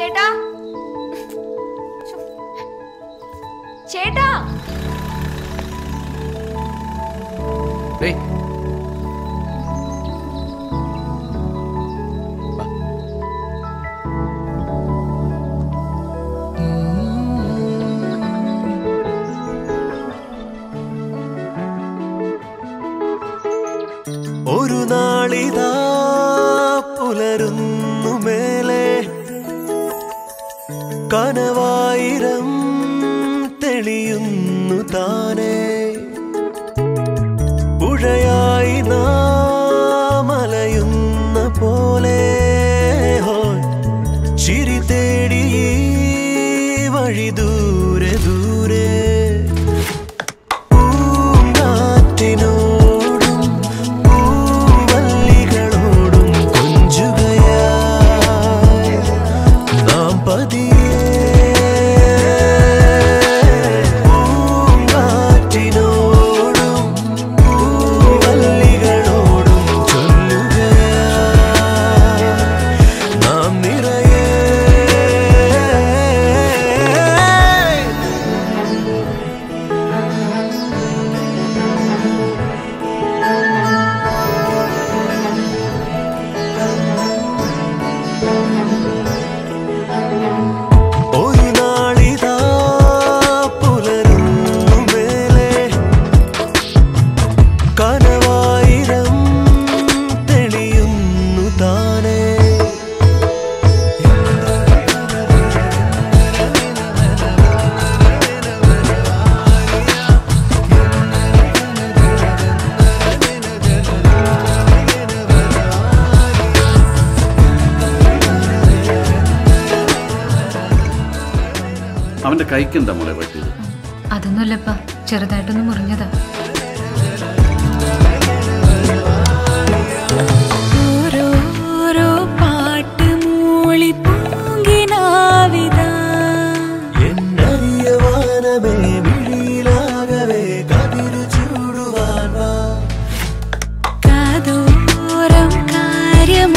ചേട്ടാ ചേട്ടാ ഡേയ് ഒരു നാളിതാ പുലരുന്നു മേലെ കനവായിരം തെളിയുന്നു താനേ പുഴയായി നാം അലയുന്ന പോലെ ഹോയ് ചിരി തേടി ഈ വഴി ദൂരെ ദൂരെ പൂങ്കാറ്റിനോടും പൂവല്ലികളോടും കൊഞ്ചുകയായി നാം പതിയെ പൂങ്കാറ്റിനോടും പൂവല്ലികളോടും ചൊല്ലുകയായി നാം നിറയെ ഒരു നാളിതാ പുലരുന്നു മേലെ കനവായിരം തെളിയുന്നു താനേ അവന്റെ കൈക്കെന്താ മോളെ പറ്റിയത് അതൊന്നുമല്ലപ്പ ചെറുതായിട്ടൊന്ന് മുറിഞ്ഞതാ ഓരോരോ പാട്ട് മൂളി പൂങ്കിനാവിതാ എന്നറിയവാനമേ വിഴിയിലാകവേ കതിരു ചൂടുവാൻ വാ കാതോരം കാര്യം